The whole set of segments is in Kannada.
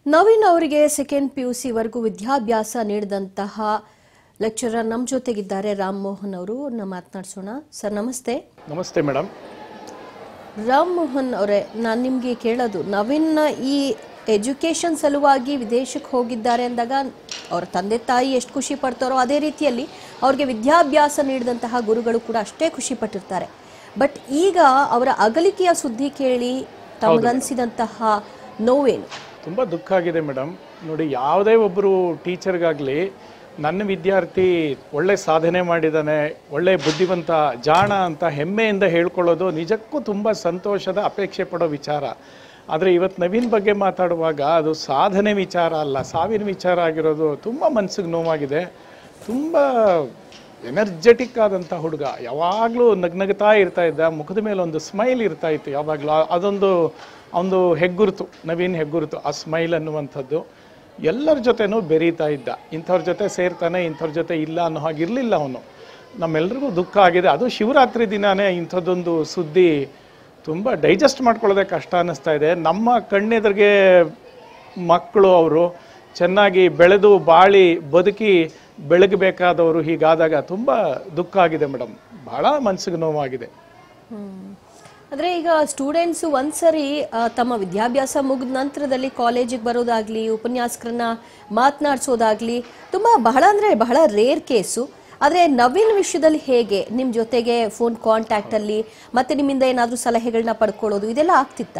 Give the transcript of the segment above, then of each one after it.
ನವೀನ್ ಅವರಿಗೆ ಸೆಕೆಂಡ್ ಪಿ ಯು ಸಿವರೆಗೂ ವಿದ್ಯಾಭ್ಯಾಸ ನೀಡಿದಂತಹ ಲೆಕ್ಚರರ್ ನಮ್ಮ ಜೊತೆಗಿದ್ದಾರೆ ರಾಮ್ ಮೋಹನ್ ಅವರು ನಾವು ಮಾತನಾಡಿಸೋಣ ಸರ್ ನಮಸ್ತೆ ನಮಸ್ತೆ ಮೇಡಮ್ ರಾಮ್ ಮೋಹನ್ ಅವರೇ ನಾನು ನಿಮಗೆ ಕೇಳೋದು ನವೀನ್ ಈ ಎಜುಕೇಷನ್ ಸಲುವಾಗಿ ವಿದೇಶಕ್ಕೆ ಹೋಗಿದ್ದಾರೆ ಅಂದಾಗ ಅವರ ತಂದೆ ತಾಯಿ ಎಷ್ಟು ಖುಷಿ ಪಡ್ತಾರೋ ಅದೇ ರೀತಿಯಲ್ಲಿ ಅವ್ರಿಗೆ ವಿದ್ಯಾಭ್ಯಾಸ ನೀಡಿದಂತಹ ಗುರುಗಳು ಕೂಡ ಅಷ್ಟೇ ಖುಷಿ ಪಟ್ಟಿರ್ತಾರೆ ಬಟ್ ಈಗ ಅವರ ಅಗಲಿಕೆಯ ಸುದ್ದಿ ಕೇಳಿ ತಮಗನ್ಸಿದಂತಹ ನೋವೇನು ತುಂಬ ದುಃಖ ಆಗಿದೆ ಮೇಡಮ್ ನೋಡಿ ಯಾವುದೇ ಒಬ್ಬರು ಟೀಚರ್ಗಾಗಲಿ ನನ್ನ ವಿದ್ಯಾರ್ಥಿ ಒಳ್ಳೆ ಸಾಧನೆ ಮಾಡಿದ್ದಾನೆ ಒಳ್ಳೆ ಬುದ್ಧಿವಂತ ಜಾಣ ಅಂತ ಹೆಮ್ಮೆಯಿಂದ ಹೇಳ್ಕೊಳ್ಳೋದು ನಿಜಕ್ಕೂ ತುಂಬ ಸಂತೋಷದ ಅಪೇಕ್ಷೆ ಪಡೋ ವಿಚಾರ ಆದರೆ ಇವತ್ತು ನವೀನ್ ಬಗ್ಗೆ ಮಾತಾಡುವಾಗ ಅದು ಸಾಧನೆ ವಿಚಾರ ಅಲ್ಲ ಸಾವಿನ ವಿಚಾರ ಆಗಿರೋದು ತುಂಬ ಮನಸ್ಸಿಗೆ ನೋವಾಗಿದೆ ತುಂಬ ಎನರ್ಜೆಟಿಕ್ ಆದಂಥ ಹುಡುಗ ಯಾವಾಗಲೂ ನಗ್ನಗ್ತಾ ಇರ್ತಾ ಇದ್ದ ಮುಖದ ಮೇಲೆ ಒಂದು ಸ್ಮೈಲ್ ಇರ್ತಾ ಇತ್ತು ಯಾವಾಗಲೂ ಅದೊಂದು ಒಂದು ಹೆಗ್ಗುರುತು ನವೀನ್ ಹೆಗ್ಗುರುತು ಆ ಸ್ಮೈಲ್ ಅನ್ನುವಂಥದ್ದು ಎಲ್ಲರ ಜೊತೆನೂ ಬೆರೀತಾ ಇದ್ದ ಇಂಥವ್ರ ಜೊತೆ ಸೇರ್ತಾನೆ ಇಂಥವ್ರ ಜೊತೆ ಇಲ್ಲ ಅನ್ನೋ ಹಾಗೆ ಇರಲಿಲ್ಲ ಅವನು ನಮ್ಮೆಲ್ರಿಗೂ ದುಃಖ ಆಗಿದೆ ಅದು ಶಿವರಾತ್ರಿ ದಿನಾನೇ ಇಂಥದ್ದೊಂದು ಸುದ್ದಿ ತುಂಬ ಡೈಜೆಸ್ಟ್ ಮಾಡ್ಕೊಳ್ಳೋದೇ ಕಷ್ಟ ಅನ್ನಿಸ್ತಾ ಇದೆ ನಮ್ಮ ಕಣ್ಣೆದುರಿಗೆ ಮಕ್ಕಳು ಅವರು ಚೆನ್ನಾಗಿ ಬೆಳೆದು ಬಾಳಿ ಬದುಕಿ ಬೆಳಗಬೇಕಾದವರು ಹೀಗಾದಾಗ ತುಂಬ ದುಃಖ ಆಗಿದೆ ಮೇಡಮ್ ಬಹಳ ಮನಸ್ಸಿಗೆ ನೋವಾಗಿದೆ ಅಂದ್ರೆ ಈಗ ಸ್ಟೂಡೆಂಟ್ಸ್ ಒಂದ್ಸರಿ ಆ, ತಮ್ಮ ವಿದ್ಯಾಭ್ಯಾಸ ಮುಗಿದ ನಂತರದಲ್ಲಿ ಕಾಲೇಜಿಗೆ ಬರೋದಾಗ್ಲಿ ಉಪನ್ಯಾಸಕರನ್ನ ಮಾತನಾಡಿಸೋದಾಗ್ಲಿ ತುಂಬಾ ಬಹಳ ಅಂದ್ರೆ ಬಹಳ ರೇರ್ ಕೇಸು ಆದ್ರೆ ನವೀನ್ ವಿಷಯದಲ್ಲಿ ಹೇಗೆ ನಿಮ್ ಜೊತೆಗೆ ಫೋನ್ ಕಾಂಟ್ಯಾಕ್ಟ್ ಅಲ್ಲಿ ಮತ್ತೆ ನಿಮ್ಮಿಂದ ಏನಾದ್ರೂ ಸಲಹೆಗಳನ್ನ ಪಡ್ಕೊಳ್ಳೋದು ಇದೆಲ್ಲ ಆಗ್ತಿತ್ತಾ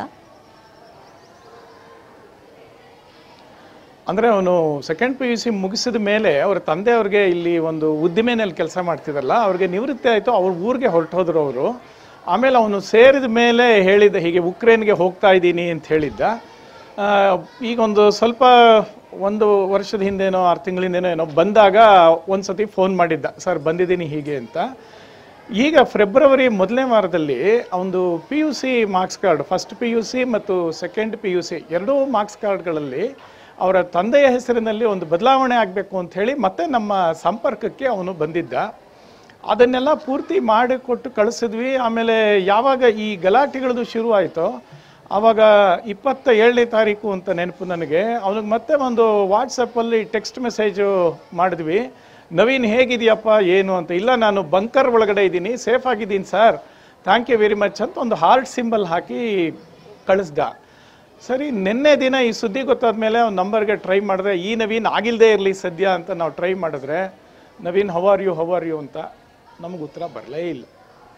ಅಂದರೆ ಅವನು ಸೆಕೆಂಡ್ ಪಿ ಯು ಸಿ ಮುಗಿಸಿದ ಮೇಲೆ ಅವ್ರ ತಂದೆ ಅವ್ರಿಗೆ ಇಲ್ಲಿ ಒಂದು ಉದ್ದಿಮೆನಲ್ಲಿ ಕೆಲಸ ಮಾಡ್ತಿದ್ರಲ್ಲ ಅವ್ರಿಗೆ ನಿವೃತ್ತಿ ಆಯಿತು ಅವ್ರ ಊರಿಗೆ ಹೊರಟೋದ್ರು ಅವರು ಆಮೇಲೆ ಅವನು ಸೇರಿದ ಮೇಲೆ ಹೇಳಿದ್ದ ಹೀಗೆ ಉಕ್ರೇನ್ಗೆ ಹೋಗ್ತಾ ಇದ್ದೀನಿ ಅಂತ ಹೇಳಿದ್ದ ಆ, ಈಗ ಒಂದು ಸ್ವಲ್ಪ ಒಂದು ವರ್ಷದ ಹಿಂದೆನೋ ಆರು ತಿಂಗಳಿಂದೇನೋ ಏನೋ ಬಂದಾಗ ಒಂದು ಸತಿ ಫೋನ್ ಮಾಡಿದ್ದ ಸರ್ ಬಂದಿದ್ದೀನಿ ಹೀಗೆ ಅಂತ ಈಗ ಫೆಬ್ರವರಿ ಮೊದಲನೇ ವಾರದಲ್ಲಿ ಒಂದು P U C marks card first P U C ಮತ್ತು ಸೆಕೆಂಡ್ ಪಿ ಯು ಸಿ ಎರಡೂ ಮಾರ್ಕ್ಸ್ ಕಾರ್ಡ್ಗಳಲ್ಲಿ ಅವರ ತಂದೆಯ ಹೆಸರಿನಲ್ಲಿ ಒಂದು ಬದಲಾವಣೆ ಆಗಬೇಕು ಅಂತ ಹೇಳಿ ಮತ್ತೆ ನಮ್ಮ ಸಂಪರ್ಕಕ್ಕೆ ಅವನು ಬಂದಿದ್ದ ಅದನ್ನೆಲ್ಲ ಪೂರ್ತಿ ಮಾಡಿಕೊಟ್ಟು ಕಳಿಸಿದ್ವಿ ಆಮೇಲೆ ಯಾವಾಗ ಈ ಗಲಾಟೆಗಳದು ಶುರು ಆಯಿತೋ ಆವಾಗ ಇಪ್ಪತ್ತ ಏಳನೇ ತಾರೀಕು ಅಂತ ನೆನಪು ನನಗೆ ಅವನಿಗೆ ಮತ್ತೆ ಒಂದು ವಾಟ್ಸಪ್ಪಲ್ಲಿ ಟೆಕ್ಸ್ಟ್ ಮೆಸೇಜು ಮಾಡಿದ್ವಿ ನವೀನ್ ಹೇಗಿದೆಯಪ್ಪ ಏನು ಅಂತ ಇಲ್ಲ ನಾನು ಬಂಕರ್ ಒಳಗಡೆ ಇದ್ದೀನಿ ಸೇಫ್ ಆಗಿದ್ದೀನಿ sir thank you very much ಅಂತ ಒಂದು ಹಾರ್ಟ್ ಸಿಂಬಲ್ ಹಾಕಿ ಕಳಿಸ್ದ ಸರಿ ನಿನ್ನೆ ದಿನ ಈ ಸುದ್ದಿ ಗೊತ್ತಾದ ಮೇಲೆ ಅವ್ನ ನಂಬರ್ಗೆ ಟ್ರೈ ಮಾಡಿದ್ರೆ ಈ ನವೀನ್ ಆಗಿಲ್ಲದೆ ಇರಲಿ ಸದ್ಯ ಅಂತ ನಾವು ಟ್ರೈ ಮಾಡಿದ್ರೆ Naveen how are you how are you ಅಂತ ನಮಗೆ ಉತ್ತರ ಬರಲೇ ಇಲ್ಲ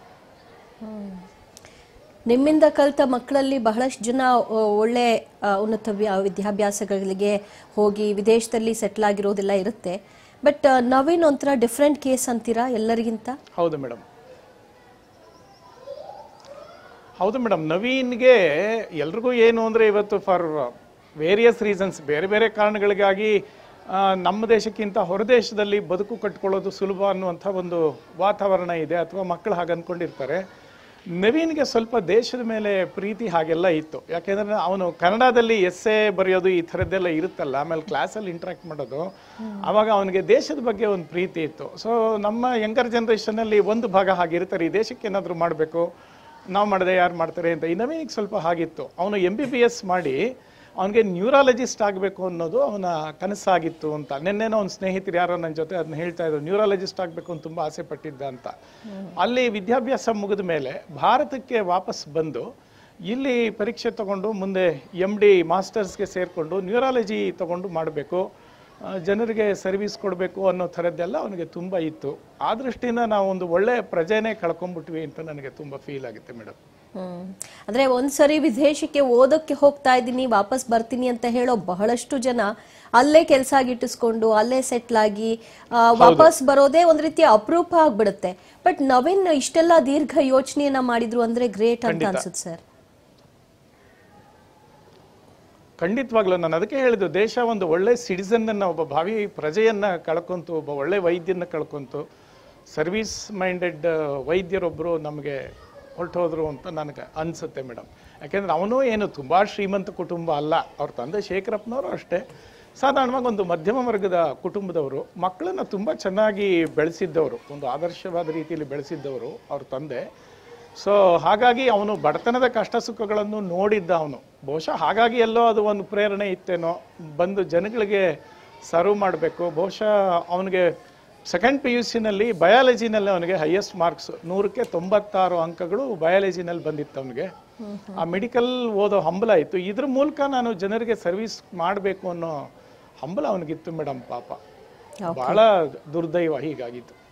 ನಿಮ್ಮಿಂದ ಕಲಿತ ಮಕ್ಕಳಲ್ಲಿ ಬಹಳಷ್ಟು ಜನ ಆ, ಒಳ್ಳೆ ಆ, ಉನ್ನತ ವ್ಯ- ವಿದ್ಯಾಭ್ಯಾಸಗಳಿಗೆ ಹೋಗಿ ವಿದೇಶದಲ್ಲಿ ಸೆಟ್ಲ್ ಆಗಿರೋದೆಲ್ಲ ಇರುತ್ತೆ ಬಟ್ ನವೀನ್ ಒಂಥರ ಡಿಫ್ರೆಂಟ್ ಕೇಸ್ ಅಂತೀರಾ ಎಲ್ಲರಿಗಿಂತ ಹೌದು ಮೇಡಮ್ ಹೌದು ಮೇಡಮ್ ನವೀನ್ಗೆ ಎಲ್ರಿಗೂ ಏನು ಅಂದರೆ ಇವತ್ತು ಫಾರ್ ವೇರಿಯಸ್ ರೀಸನ್ಸ್ ಬೇರೆ ಬೇರೆ ಕಾರಣಗಳಿಗಾಗಿ ಆ, ನಮ್ಮ ದೇಶಕ್ಕಿಂತ ಹೊರ ದೇಶದಲ್ಲಿ ಬದುಕು ಕಟ್ಕೊಳ್ಳೋದು ಸುಲಭ ಅನ್ನುವಂಥ ಒಂದು ವಾತಾವರಣ ಇದೆ ಅಥವಾ ಮಕ್ಕಳು ಹಾಗೆ ಅಂದ್ಕೊಂಡಿರ್ತಾರೆ ನವೀನ್ಗೆ ಸ್ವಲ್ಪ ದೇಶದ ಮೇಲೆ ಪ್ರೀತಿ ಹಾಗೆಲ್ಲ ಇತ್ತು ಯಾಕೆಂದ್ರೆ ಅವನು ಕನ್ನಡದಲ್ಲಿ ಎಸ್ಸೆ ಬರೆಯೋದು ಈ ಥರದ್ದೆಲ್ಲ ಇರುತ್ತಲ್ಲ ಆಮೇಲೆ ಕ್ಲಾಸಲ್ಲಿ ಇಂಟ್ರಾಕ್ಟ್ ಮಾಡೋದು ಆವಾಗ ಅವನಿಗೆ ದೇಶದ ಬಗ್ಗೆ ಒಂದು ಪ್ರೀತಿ ಇತ್ತು ಸೊ ನಮ್ಮ ಯಂಗರ್ ಜನ್ರೇಷನಲ್ಲಿ ಒಂದು ಭಾಗ ಹಾಗಿರ್ತಾರೆ ಈ ದೇಶಕ್ಕೆ ಏನಾದರೂ ಮಾಡಬೇಕು ನಾವು ಮಾಡಿದೆ ಯಾರು ಮಾಡ್ತಾರೆ ಅಂತ ಈ ನವೀನಿಗೆ ಸ್ವಲ್ಪ ಹಾಗಿತ್ತು ಅವನು ಎಂ ಬಿ ಬಿ ಎಸ್ ಮಾಡಿ ಅವನಿಗೆ ನ್ಯೂರಾಲಜಿಸ್ಟ್ ಆಗಬೇಕು ಅನ್ನೋದು ಅವನ ಕನಸಾಗಿತ್ತು ಅಂತ ನಿನ್ನೆನೋ ಅವ್ನ ಸ್ನೇಹಿತರು ಯಾರೋ ನನ್ನ ಜೊತೆ ಅದನ್ನ ಹೇಳ್ತಾ ಇದ್ರು ನ್ಯೂರಾಲಜಿಸ್ಟ್ ಆಗಬೇಕು ಅಂತ ತುಂಬ ಆಸೆ ಪಟ್ಟಿದ್ದ ಅಂತ ಅಲ್ಲಿ ವಿದ್ಯಾಭ್ಯಾಸ ಮುಗಿದ ಮೇಲೆ ಭಾರತಕ್ಕೆ ವಾಪಸ್ ಬಂದು ಇಲ್ಲಿ ಪರೀಕ್ಷೆ ತಗೊಂಡು ಮುಂದೆ ಎಮ್ ಡಿ ಮಾಸ್ಟರ್ಸ್ಗೆ ಸೇರಿಕೊಂಡು ನ್ಯೂರಾಲಜಿ ತಗೊಂಡು ಮಾಡಬೇಕು ಆ, ಜನರಿಗೆ ಸರ್ವಿಸ್ ಕೊಡಬೇಕು ಅನ್ನೋ ಥರದ್ದೆಲ್ಲ ಅವನಿಗೆ ತುಂಬ ಇತ್ತು ಆ ದೃಷ್ಟಿಯಿಂದ ನಾವು ಒಂದು ಒಳ್ಳೆ ಪ್ರಜೆನೇ ಕಳ್ಕೊಂಡ್ಬಿಟ್ವಿ ಅಂತ ನನಗೆ ತುಂಬ ಫೀಲ್ ಆಗುತ್ತೆ ಮೇಡಮ್ ಹ್ಮ್ ಅಂದ್ರೆ ಒಂದ್ಸರಿ ವಿದೇಶಕ್ಕೆ ಓದಕ್ಕೆ ಹೋಗ್ತಾ ಇದ್ದೀನಿ ವಾಪಸ್ ಬರ್ತೀನಿ ಅಂತ ಹೇಳೋ ಬಹಳಷ್ಟು ಜನ ಅಲ್ಲೇ ಕೆಲಸ ಗಿಟ್ಟಿಸ್ಕೊಂಡು ಅಲ್ಲೇ ಸೆಟ್ಲ್ ಆಗಿ ಆ, ವಾಪಸ್ ಬರೋದೇ ಒಂದ್ ರೀತಿ ಅಪರೂಪ ಆಗ್ಬಿಡುತ್ತೆ ಬಟ್ ನವೀನ್ ಇಷ್ಟೆಲ್ಲ ದೀರ್ಘ ಯೋಚನೆಯನ್ನ ಮಾಡಿದ್ರು ಅಂದ್ರೆ ಗ್ರೇಟ್ ಅಂತ ಅನ್ಸುತ್ತೆ ಸರ್ ಖಂಡಿತವಾಗ್ಲೂ ನಾನು ಅದಕ್ಕೆ ಹೇಳಿದ್ದು ದೇಶ ಒಂದು ಒಳ್ಳೆ ಸಿಟಿಸನ್ನ ಒಬ್ಬ ಭಾವಿ ಪ್ರಜೆಯನ್ನ ಕಳ್ಕೊಂತು ಒಬ್ಬ ಒಳ್ಳೆ ವೈದ್ಯನ ಕಳ್ಕೊಂತು ಸರ್ವಿಸ್ ಮೈಂಡೆಡ್ ವೈದ್ಯರೊಬ್ಬರು ನಮಗೆ ಹೊರಟೋದ್ರು ಅಂತ ನನಗೆ ಅನಿಸುತ್ತೆ ಮೇಡಮ್ ಯಾಕೆಂದ್ರೆ ಅವನು ಏನು ತುಂಬ ಶ್ರೀಮಂತ ಕುಟುಂಬ ಅಲ್ಲ ಅವ್ರ ತಂದೆ ಶೇಖರಪ್ಪನವರು ಅಷ್ಟೇ ಸಾಧಾರಣವಾಗಿ ಒಂದು ಮಧ್ಯಮ ವರ್ಗದ ಕುಟುಂಬದವರು ಮಕ್ಕಳನ್ನ ತುಂಬ ಚೆನ್ನಾಗಿ ಬೆಳೆಸಿದ್ದವರು ಒಂದು ಆದರ್ಶವಾದ ರೀತಿಯಲ್ಲಿ ಬೆಳೆಸಿದ್ದವರು ಅವ್ರ ತಂದೆ ಸೊ ಹಾಗಾಗಿ ಅವನು ಬಡತನದ ಕಷ್ಟ ಸುಖಗಳನ್ನು ನೋಡಿದ್ದ ಅವನು ಬಹುಶಃ ಹಾಗಾಗಿ ಎಲ್ಲೋ ಅದು ಒಂದು ಪ್ರೇರಣೆ ಇತ್ತೇನೋ ಬಂದು ಜನಗಳಿಗೆ ಸರ್ವ್ ಮಾಡಬೇಕು ಬಹುಶಃ ಅವನಿಗೆ ಸೆಕೆಂಡ್ ಪಿ ಯು ಸಿನಲ್ಲಿ ಬಯಾಲಜಿನಲ್ಲಿ ಅವನಿಗೆ ಹೈಯೆಸ್ಟ್ ಮಾರ್ಕ್ಸ್ ನೂರಕ್ಕೆ ತೊಂಬತ್ತಾರು ಅಂಕಗಳು ಬಯಾಲಜಿನಲ್ಲಿ ಬಂದಿತ್ತು ಅವನಿಗೆ ಆ ಮೆಡಿಕಲ್ ಓದೋ ಹಂಬಲ ಇತ್ತು ಇದ್ರ ಮೂಲಕ ನಾನು ಜನರಿಗೆ ಸರ್ವಿಸ್ ಮಾಡಬೇಕು ಅನ್ನೋ ಹಂಬಲ ಅವನಿಗಿತ್ತು ಮೇಡಮ್ ಪಾಪ ಬಹಳ ದುರ್ದೈವ ಹೀಗಾಗಿತ್ತು